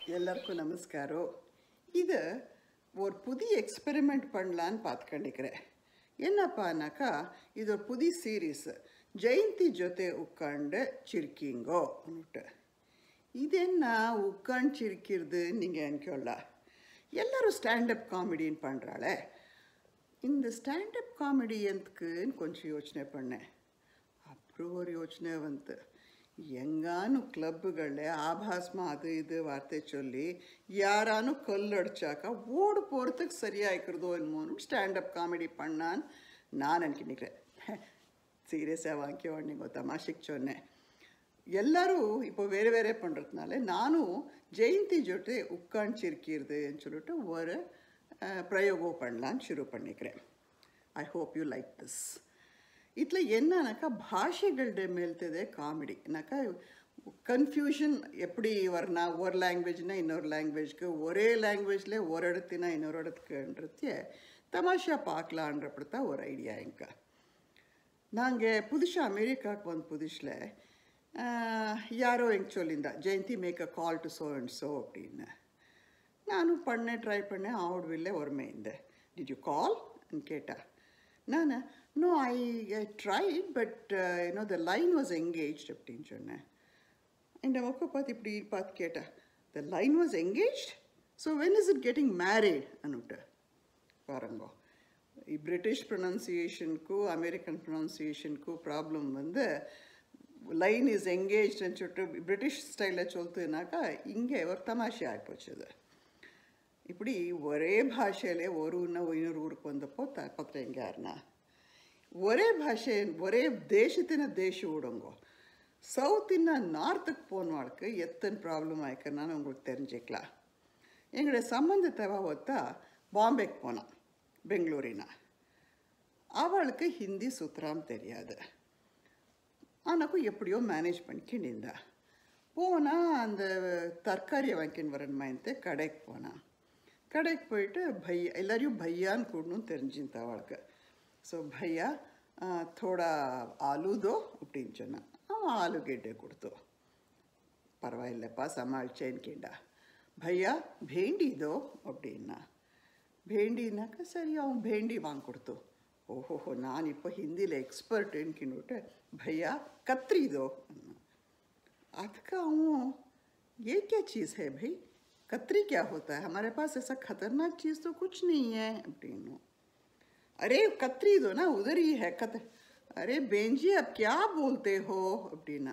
எல்லாருக்கும் நமஸ்காரம் இது ஒரு புதிய எக்ஸ்பெரிமெண்ட் பண்ணலான்னு பார்த்துಕೊಂಡಿக்கிறேன் என்னப்பானாக்கா ಇದು ஒரு புதிய சீரீஸ் ಜಯಂತಿ ಜೊತೆ ಉಕ್ಕೊಂಡು ಚಿರ್ಕಿಂಗೋ ಅಂದ್ಬಿಟ್ಟು ಇದೆನ್ನ ಉಕ್ಕೊಂಡು ಚಿರ್ಕಿರ್ದು நீங்கள் ಅನ್ಕೊಳ್ಳ ಎಲ್ಲರೂ ஸ்டாண்டப் காமெடின்னு பண்ணுறாளே இந்த ஸ்டாண்டப் காமெடி எந்தக்குன்னு கொஞ்சம் யோசனை பண்ணேன் அப்புறம் ஒரு யோசனை வந்து எங்காನು கிளப்புகளில் ஆபாசமா அது இது வார்த்தை சொல்லி யாரானு கல்லடிச்சாக்கா ஓடு போகிறதுக்கு சரியாயிருக்கிறதோ என்னமோன்னு ஸ்டாண்டப் காமெடி பண்ணான்னு நான் நினைக்கிறேன் சீரியஸாக வாங்கிக்கோ நீங்கள் தமாஷைக்கு சொன்னேன் எல்லாரும் இப்போ வேறு வேறு பண்ணுறதுனால நானும் ஜெயந்தி ஜொட்டு உட்காந்துச்சிருக்கிறது சொல்லிட்டு ஒரு அஹ், பிரயோகம் பண்ணலான்னு ಶುರು பண்ணிக்கிறேன் I hope you like this ಇತ್ಲ என்னன்னாக்கா ಭಾಷೆಗಳ ಮೇಲ್ತಿದೆ ಕಾಮಿಡಿ ನಾಕಾ கன்ஃபியூஷன் எப்படி வரனா ஒரு லாங்குவேஜ்னா இன்னொரு லாங்குவேஜ்க்கு ஒரே லாங்குவேஜில் ஒரு இடத்துனா இன்னொரு இடத்துக்குன்றதே தமாஷா பார்க்கலான்றப்படி தான் ஒரு ஐடியா எங்க நாங்கள் புதுசாக அமெரிக்காவுக்கு வந்த புதுசில் யாரோ எங்க சொல்லியிருந்தா Jayanthi make a call to so and so அப்படின்னு நானும் பண்ணேன் ட்ரை பண்ணேன் ஆவடவில்லை ஒருமைಯಿಂದ டிட் யூ கால் கேட்டா நான் no I I try but you know the line was engage அப்படின்னு சொன்னேன் இந்த மொக்க பார்த்து இப்படி பார்த்து கேட்டா the line was engage so when is it getting married அன்னுட்டு பாருங்கோ பிரிட்டிஷ் ப்ரொனன்சியேஷனுக்கும் அமெரிக்கன் ப்ரொனன்சியேஷனுக்கும் ப்ராப்ளம் வந்து லைன் இஸ் எங்கேஜ்னு சொல்லிட்டு பிரிட்டிஷ் ஸ்டைலில் சொல்லுதுனாக்கா இங்கே ஒரு தமாஷை ஆகிப்போச்சு அது இப்படி ஒரே ಭಾಷೆಯಲ್ಲೇ ஒரு இன்னும் இன்னொரு ஊருக்கு வந்தப்போ தப்பத்தில் எங்கே யாருனா ஒரே ಭಾಷೆ ஒரே தேசத்தின தேಶ விடுங்கோ சவுத்தின நார்த்துக்கு போனவாளுக்கு எத்தனை ப்ராப்ளம் ஆயிருக்குன்னு உங்களுக்கு தெரிஞ்சுக்கலாம் எங்களுடைய சம்பந்தத்தை ஒத்தா பாம்பேக்கு போனான் பெங்களூரினா அவளுக்கு ஹிந்தி சுத்தராம் தெரியாது ஆனாக்கும் எப்படியோ மேனேஜ் பண்ணிக்கிண்டிருந்தா போனால் அந்த தற்காரியை வாங்கின்னு வரணுமாயின்ட்டு கடைக்கு போனான் கடைக்கு போயிட்டு பையா எல்லாரையும் பையான்னு கூடணும் தெரிஞ்சுந்தா அவளுக்கு ஸோ பையா ஆ, தோடா ஆலூதோ அப்படின்னு சொன்னான் அவன் ஆலுಗೆಡ್ಡೆ கொடுத்தோ பரவாயில்லப்பா சமாளிச்சேன்னு கேண்டா ಭಯ್ಯ ಭೇಂಡಿದೋ அப்படின்னா ಭೇಂಡಿನಾಕ ಸರಿ ಅವನು ಭೇಂಡಿ ವಾಂಗ್ ಕೊಡ್ತು ಓಹೋಹೋ ನಾನಿಪ್ಪ ಹಿಂದಿಲಿ ಎಕ್ಸ್ಪರ್ಟ್ ಅನ್ಕೊಂಡ್ಬಿಟ್ಟೆ ಭಯ್ಯ ಕತ್ರಿದೋ ಅನ್ನ ಅದಕ್ಕೆ ಅವನು ये क्या चीज़ है भाई कतरी क्या होता है हमारे पास ऐसा खतरनाक चीज़ तो कुछ नहीं है அப்படின்னு अरे कतरी दो ना उधर ही है कत अरे बेन जी अब क्या बोलते हो அப்படின்னா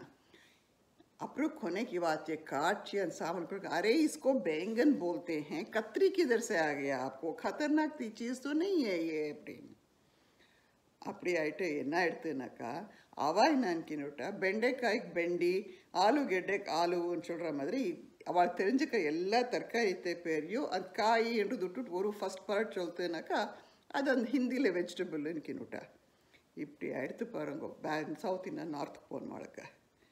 अप्रो खोने की बात ये काट चियन सावन पर अरे इसको बैंगन बोलते हैं कतरी किधर से आ गया आपको खतरनाक ती चीज़ तो नहीं है ये அப்படின்னு அப்படி ஆயிட்டு என்ன எடுத்துனாக்கா அவ என்ன அன்கினுட்டா பெண்டைக்காய்க்கு பெண்டி ஆலுகெட்டைக்கு ஆலுன்னு சொல்கிற மாதிரி அவள் தெரிஞ்சுக்க எல்லா தற்காயத்தை பேரையும் அது காய் என்று விட்டுட்டு ஒரு ஃபஸ்ட் பார்ட் சொல்லுதுனாக்கா அது அந்த ஹிந்தியில் வெஜிடபிள் அன்கினுட்டா இப்படி எடுத்து பாருங்க பே சவுத் இந்தியா நார்த்துக்கு போனவளுக்கு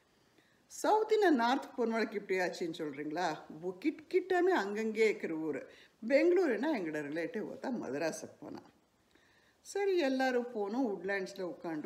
சவுத்தின நார்த் போனவளுக்கு இப்படி ஆச்சுன்னு சொல்கிறீங்களா கிட் கிட்டாமே அங்கங்கே இருக்கிற ஊர் பெங்களூருனா எங்களோட ரிலேட்டிவ் ஒருத்தா மதராஸுக்கு போனான் சரி எல்லாரும் போனோம் வுட்லேண்ட்ஸில் உட்காந்து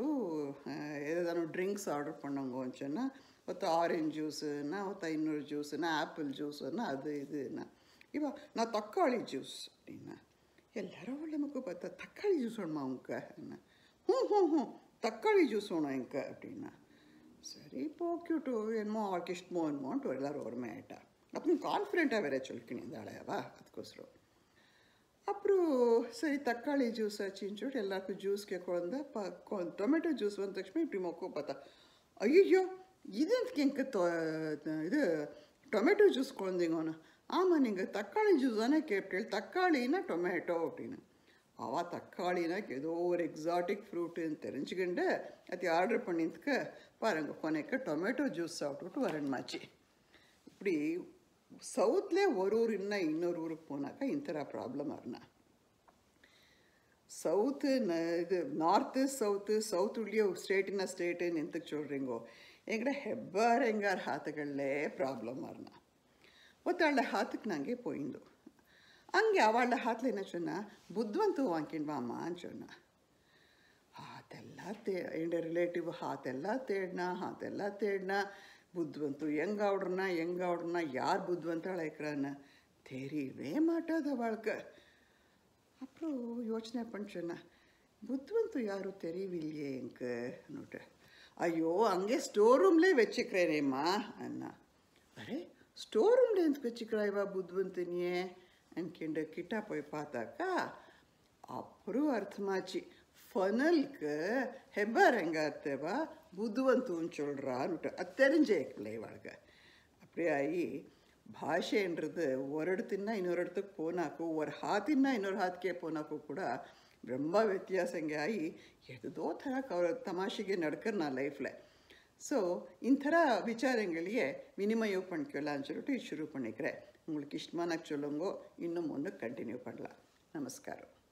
ஏதான ட்ரிங்க்ஸ் ஆர்டர் பண்ணவங்கன்னு சொன்னால் ஒருத்த ஆரஞ்ச் ஜூஸுன்னா ஒருத்த இன்னொரு ஜூஸுன்னா ஆப்பிள் ஜூஸுன்னா அது இதுன்னா இவா நான் தக்காளி ஜூஸ் அப்படின்னா எல்லாரும் ಒಳ್ಳೆ ಮಗು பார்த்தா தக்காளி ஜூஸ் வேணுமா உங்க என்ன ಹ್ಞೂ ಹ್ಞೂ ಹ್ಞೂ ತಕ್ಕಾಳಿ ಜ್ಯೂಸ್ வேணும் எனக்கு அப்படின்னா சரி போக்கிட்டு என்னமோ அவளுக்கு இஷ்டமோ என்னமோன்ட்டு எல்லாரும் ஒருமே ஆயிட்டா அப்புறம் கான்ஃபிடென்ட்டாக வேற சொல்லிக்கினு இந்த ஆளையாவா அதுக்கோசரம் அப்புறம் சரி தக்காளி ಜ್ಯೂಸ್ ಹಚ್ಚಿನ ಚೋಟ್ ಎಲ್ಲರಿಗೂ ಜ್ಯೂಸ್ ಕೇಳ್ಕೊಂಡ ಪ ಟೊಮೆಟೊ ಜ್ಯೂಸ್ ಬಂದ ತಕ್ಷಣ ಇಪ್ಪಡಿ ಮಕ್ಕೋ ಪತ್ತ ಅಯ್ಯಯ್ಯೋ ಇದಕ್ಕೆ ಹೆಂಗೆ இது டொமேட்டோ ஜூஸ் குழந்தைங்கன்னு ஆமாம் நீங்கள் தக்காளி ஜூஸ் தானே கேட்டேள் தக்காளினா டொமேட்டோ அப்படின்னு அவ தக்காளினா ஏதோ ஒரு எக்ஸாட்டிக் ஃப்ரூட்டுன்னு தெரிஞ்சுக்கிண்டு அது ஆர்டர் பண்ணியதுக்கு பாருங்க கொனைக்கு டொமேட்டோ ஜூஸ் சாப்பிட்டுட்டு வரணுமாச்சு இப்படி சவுத்லே ஒரு ஊர் இன்னும் இன்னொரு ஊருக்கு போனாக்கா இந்த ப்ராப்ளம் வரணும் ಸೌತ್ ಇದು ನಾರ್ತ್ ಸೌತ್ ಸೌತ್ ಉಳ್ಳಿಯೋ ಸ್ಟೇಟಿನ ಸ್ಟೇಟ್ ಎಂತಕ್ಕೆ ಚೊಲ್ರಿಂಗೋ எங்கட ஹெப்பார் எங்கார் ஹாத்துகளே ப்ராப்ளம் வரனா ஒத்தாಳ ஹாத்துக்கு நாங்கள் போயிருந்தோம் அங்கே அவள ஹாத்தில் என்ன சொன்னா புத்வந்து வாங்கின்னு வாமான்னு சொன்னா ಹಾತೆಲ್ಲ ತೇ ಎಂಡ ರಿಲೇಟಿವ್ ಹಾತೆಲ್ಲ ತೇಡ್ನ ಹಾತೆಲ್ಲ ತೇಡ್ನ புத்வந்து எங்க ஆவிடுறனா எங்க ஆவிடுறனா யார் புத்வந்தாள் இருக்கிறான்னு தெரியவே மாட்டாத வாழ்க்கை அப்புறம் யோசனை பண்ணுறேன்னா புத்வந்து யாரும் தெரியவில்லையே எனக்கு அன்னுட்டு ஐயோ அங்கே ஸ்டோர் ரூம்லே வச்சுக்கிறேனேம்மா அண்ணா அரே ஸ்டோர் ரூம்ல ఎందుకు வச்சுக்கிறாய்வா புத்வந்தினியே அன்கிண்ட கிட்ட போய் பார்த்தாக்கா அப்புறம் அர்த்தமாச்சு ஃபனலுக்கு ஹெப்பர் எங்க அத்தேவா புத்வந்துன்னு சொல்கிறான்னுட்டு அது தெரிஞ்சேக்கல இவாளுக்கு அப்படியே ஆகி ಭಾಷೆನ್றது ஒரு இடத்துனா இன்னொரு இடத்துக்கு போனாக்கೂ ஒரு ಹಾತಿನ ಇನ್ನೊಂದು ಹಾತಿಗೆ போனாக்கೂ ಕೂಡ ரொம்ப ವ್ಯತ್ಯಾಸಂಗೆ ಆಗಿ ಎದೋ ಥರ ಕವ ತಮಾಷೆಗೆ ನಡ್ಕರ್ ನಾ ಲೈಫ್ல ஸோ இந்த விசாரங்களையே வினிமயம் பண்ணிக்கலாம்னு சொல்லிட்டு இது ஷுரு பண்ணிக்கிறேன் உங்களுக்கு இஷ்டமானக்கு சொல்லுங்க இன்னும் ஒன்று கண்டினியூ பண்ணலாம் நமஸ்காரம்